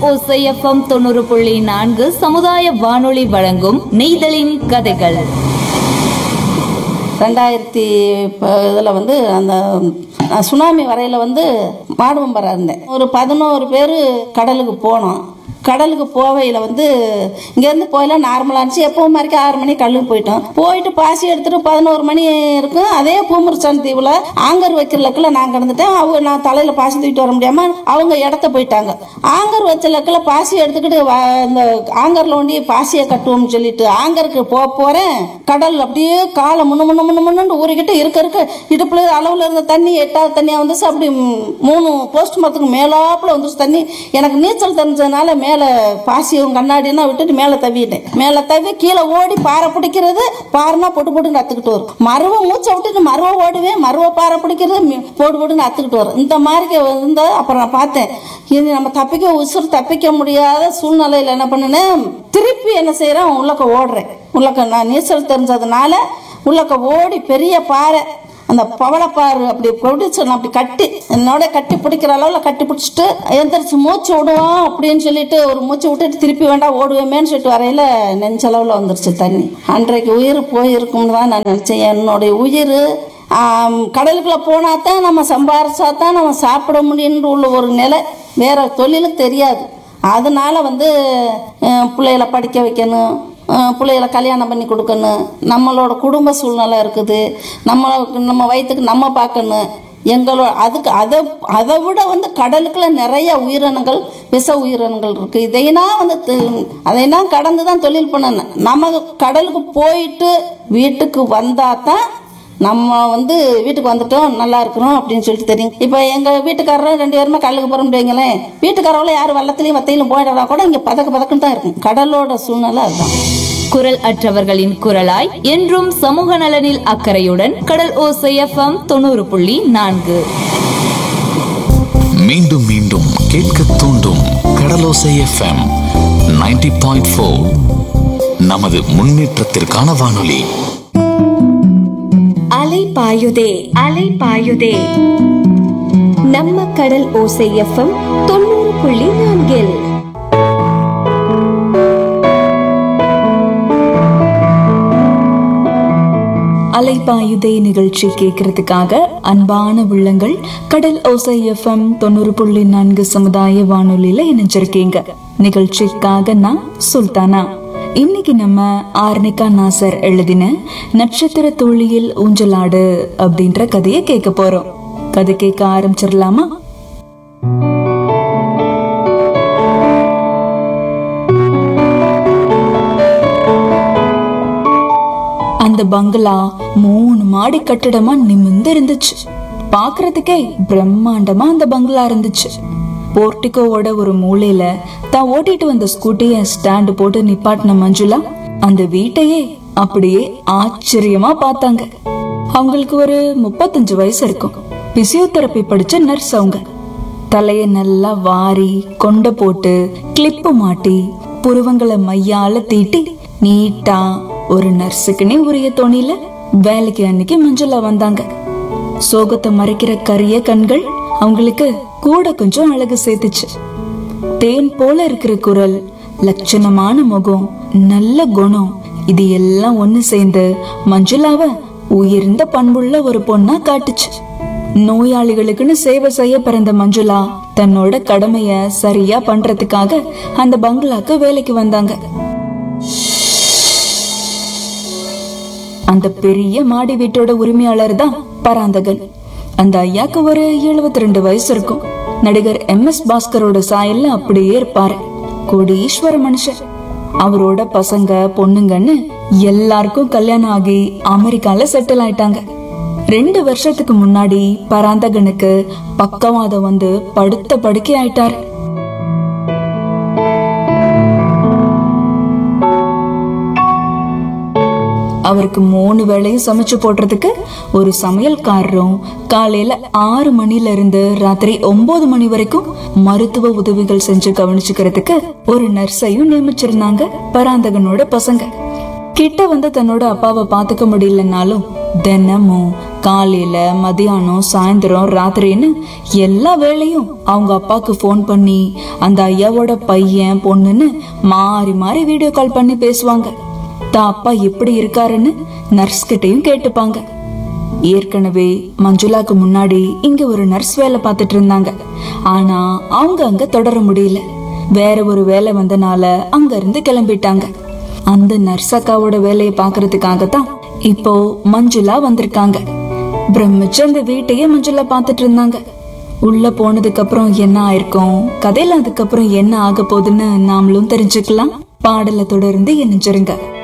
ஓசைஎஃப்எம் தொண்ணூறு புள்ளி நான்கு சமுதாய வானொலி வழங்கும் நெய்தலின் கதைகள் ரெண்டாயிரத்தி இதில் வந்து அந்த நான் சுனாமி வரையில் வந்து மாடுவம்பரம் இருந்தேன் ஒரு பதினோரு பேர் கடலுக்கு போனோம் கடலுக்கு போவையில் வந்து இங்கேருந்து போயில நார்மலாக இருந்துச்சு எப்பவும் மாதிரி ஆறு மணி கல்லுக்கு போயிட்டோம் போயிட்டு பாசி எடுத்துட்டு பதினோரு மணி இருக்கும் அதே பூமுருச்சான் தீவில் ஆங்கர் வைக்கிற லக்கில் நான் கிடந்துட்டேன் அவங்க நான் தலையில் பாசி தூக்கிட்டு வர முடியாமல் அவங்க இடத்த போயிட்டாங்க ஆங்கர் வச்ச லக்கில் பாசி எடுத்துக்கிட்டு வ- இந்த ஆங்கரில் ஒண்டி பாசியை கட்டுவோம்னு சொல்லிட்டு ஆங்கருக்கு போக போகிறேன் கடல் அப்படியே காலை முன்ன முன்ன முன்ன முன்னு ஊறிக்கிட்டு இருக்க இருக்க இடுப்புல அளவில் இருந்த தண்ணி எட்டாவது தண்ணியாக வந்துச்சு அப்படி ம், மூணு போஸ்ட் மரத்துக்கு மேலாப்புல வந்துச்சு தண்ணி எனக்கு நீச்சல் தெரிஞ்சதுனால மேலே பாசியும் கண்ணாடினா விட்டுட்டு மேலே தவிட்டேன் மேலே தவி கீழே ஓடி பாறை பிடிக்கிறது பாறைனா பொட்டு போட்டு அத்துக்கிட்டு வரும் மருவ மூச்சை விட்டுட்டு மருவ ஓடுவேன் மருவ பாறை பிடிக்கிறது மி- போட்டு போட்டு அத்துக்கிட்டு வரும் இந்த மாதிரி இருந்த அப்புறம் நான் பார்த்தேன் இது நம்ம தப்பிக்க உசுறு தப்பிக்க முடியாத சூழ்நிலையில் என்ன பண்ணினேன் திருப்பி என்ன செய்கிறேன் உள்ளக்க ஓடுறேன் உள்ளக்க நான் நீச்சல் தெரிஞ்சதுனால உள்ளக்க ஓடி பெரிய பாறை அந்த பவளப்பாறு அப்படி பிடிச்சு நான் அப்படி கட்டி என்னோட கட்டி பிடிக்கிற அளவில் கட்டி பிடிச்சிட்டு எந்திரிச்சு மூச்சு விடுவோம் அப்படின்னு சொல்லிட்டு ஒரு மூச்சு விட்டுட்டு திருப்பி வேண்டாம் ஓடுவேமேன்னு சொல்லிட்டு வரையில நெஞ்சளவில் வந்துருச்சு தண்ணி அன்றைக்கு உயிர் போயிருக்கும்னு தான் நான் நினச்சேன் என்னுடைய உயிர் ஆம், கடலுக்குள்ள போனா தான் நம்ம சம்பாரிச்சா தான் நம்ம சாப்பிட முடியும்னு உள்ள ஒரு நிலை வேற தொழில் தெரியாது அதனால வந்து அஹ், பிள்ளைகளை படிக்க வைக்கணும் அஹ், பிள்ளைகளை கல்யாணம் பண்ணி கொடுக்கணும் நம்மளோட குடும்ப சூழ்நிலை இருக்குது நம்ம நம்ம வயிற்றுக்கு நம்ம பார்க்கணும் எங்களோட அதுக்கு அதை அதை விட வந்து கடலுக்குள்ள நிறைய உயிரினங்கள் விஷ உயிரினங்கள் இருக்குது இதையெல்லாம் வந்து தி- அதையெல்லாம் கடந்து தான் தொழில் பண்ணணும் நம்ம கடலுக்கு போயிட்டு வீட்டுக்கு வந்தால் தான் நம்ம வந்து வீட்டுக்கு வந்துட்டோம் நல்லா இருக்கிறோம் அப்படின்னு சொல்லிட்டு தெரியும் இப்போ எங்கள் வீட்டுக்காரரும் ரெண்டு பேருமே கடலுக்கு போகிறோம் வைங்களேன் வீட்டுக்காரவளை யார் வெள்ளத்துலையும் வத்தையிலும் போயிடறா கூட இங்கே பதக்க பதக்குன்னு தான் இருக்கும் கடலோட சூழ்நிலை அதுதான் குரல் அற்றவர்களின் குரலாய் என்றும் சமூக நலனில் அக்கறையுடன் கடல் ஓசைஎஃப்எம் தொண்ணூறு புள்ளி நான்கு மீண்டும் மீண்டும் கேட்க தூண்டும் கடலோசை எஃப்எம் 90.4 பாயிண்ட் ஃபோர் நமது முன்னேற்றத்திற்கான வானொலி அலை பாயுதே அலை பாயுதே நம்ம கடல் ஓசை எஃப்எம் தொண்ணூறு புள்ளி நான்கில் அலைப்பாயுதே நிகழ்ச்சி கேட்கறதுக்காக அன்பான உள்ளங்கள் கடல் ஓசை எஃப்எம் தொண்ணூறு புள்ளி நான்கு சமுதாய வானொலியில இணைஞ்சிருக்கீங்க நிகழ்ச்சிக்காக நான் சுல்தானா இன்னைக்கு நம்ம ஆர்னிகா நாசர் எழுதின நட்சத்திர தோழியில் ஊஞ்சலாடு அப்படின்ற கதையை கேட்க போறோம் கதை கேட்க ஆரம்பிச்சிடலாமா அந்த பங்களா மூணு மாடி கட்டிடமா நிமிர்ந்து இருந்துச்சு பாக்குறதுக்கே பிரம்மாண்டமா அந்த பங்களா இருந்துச்சு போர்ட்டிகோவோட ஒரு மூலையில தான் ஓட்டிட்டு வந்த ஸ்கூட்டிய ஸ்டாண்டு போட்டு நிப்பாட்டின மஞ்சுளா அந்த வீட்டையே அப்படியே ஆச்சரியமா பார்த்தாங்க அவங்களுக்கு ஒரு முப்பத்தஞ்சு வயசு இருக்கும் பிசியோதெரப்பி படிச்ச நர்ஸ் அவங்க தலைய நல்லா வாரி கொண்டை போட்டு கிளிப்பு மாட்டி புருவங்களை மையால தீட்டி நீட்டா ஒரு நர்ஸுக்குன்னே உரிய தோணியில வேலைக்கு அன்னைக்கு மஞ்சளா வந்தாங்க சோகத்தை மறைக்கிற கரிய கண்கள் அவங்களுக்கு கூட கொஞ்சம் அழகு சேர்த்துச்சு தேன் போல இருக்கிற குரல் லட்சணமான முகம் நல்ல குணம் இது எல்லாம் ஒண்ணு சேர்ந்து மஞ்சுளாவ உயர்ந்த பண்புள்ள ஒரு பொண்ணா காட்டுச்சு நோயாளிகளுக்குன்னு சேவை செய்ய பிறந்த மஞ்சுளா தன்னோட கடமைய சரியா பண்றதுக்காக அந்த பங்களாக்கு வேலைக்கு வந்தாங்க அந்த பெரிய மாடி வீட்டோட உரிமையாளர் தான் பராந்தகன் அந்த ஐயாக்கு ஒரு 72 ரெண்டு வயசு இருக்கும் நடிகர் எம் எஸ் பாஸ்கரோட சாயல்ல அப்படியே இருப்பாரு கோடீஸ்வர மனுஷன் அவரோட பசங்க பொண்ணுங்கன்னு எல்லாருக்கும் கல்யாணம் ஆகி அமெரிக்கால செட்டில் ஆயிட்டாங்க ரெண்டு வருஷத்துக்கு முன்னாடி பராந்தகனுக்கு பக்கவாதம் வந்து படுத்த படுக்கை ஆயிட்டாரு அவருக்கு மூணு வேளையும் சமைச்சு போடுறதுக்கு ஒரு சமையல்காரரும் காலையில ஆறு மணில இருந்து ராத்திரி ஒன்பது மணி வரைக்கும் மருத்துவ உதவிகள் செஞ்சு கவனிச்சுக்கிறதுக்கு ஒரு நர்ஸையும் நியமிச்சிருந்தாங்க பராந்தகனோட பசங்க கிட்ட வந்து தன்னோட அப்பாவை பாத்துக்க முடியலனாலும் தினமும் காலையில மதியானம் சாயந்தரம் ராத்திரின்னு எல்லா வேலையும் அவங்க அப்பாக்கு ஃபோன் பண்ணி அந்த ஐயாவோட பையன் பொண்ணுன்னு மாறி மாறி வீடியோ கால் பண்ணி பேசுவாங்க தான் அப்பா எப்படி இருக்காருன்னு நர்ஸ் கிட்டயும் கேட்டுப்பாங்க ஏற்கனவே மஞ்சுளாக்கு முன்னாடி இங்க ஒரு நர்ஸ் வேலை பார்த்துட்டு இருந்தாங்க ஆனா அவங்க அங்க தொடர முடியல வேற ஒரு வேலை வந்தனால அங்க இருந்து கிளம்பிட்டாங்க அந்த நர்ஸ் அக்காவோட வேலையை பாக்குறதுக்காக தான் இப்போ மஞ்சுளா வந்திருக்காங்க பிரமிச்சு அந்த வீட்டையே மஞ்சுளா பார்த்துட்டு இருந்தாங்க உள்ள போனதுக்கு அப்புறம் என்ன ஆயிருக்கும் கதையில அதுக்கப்புறம் என்ன ஆக போகுதுன்னு நாமளும் தெரிஞ்சுக்கலாம் பாடலை தொடர்ந்து இணைஞ்சிருங்க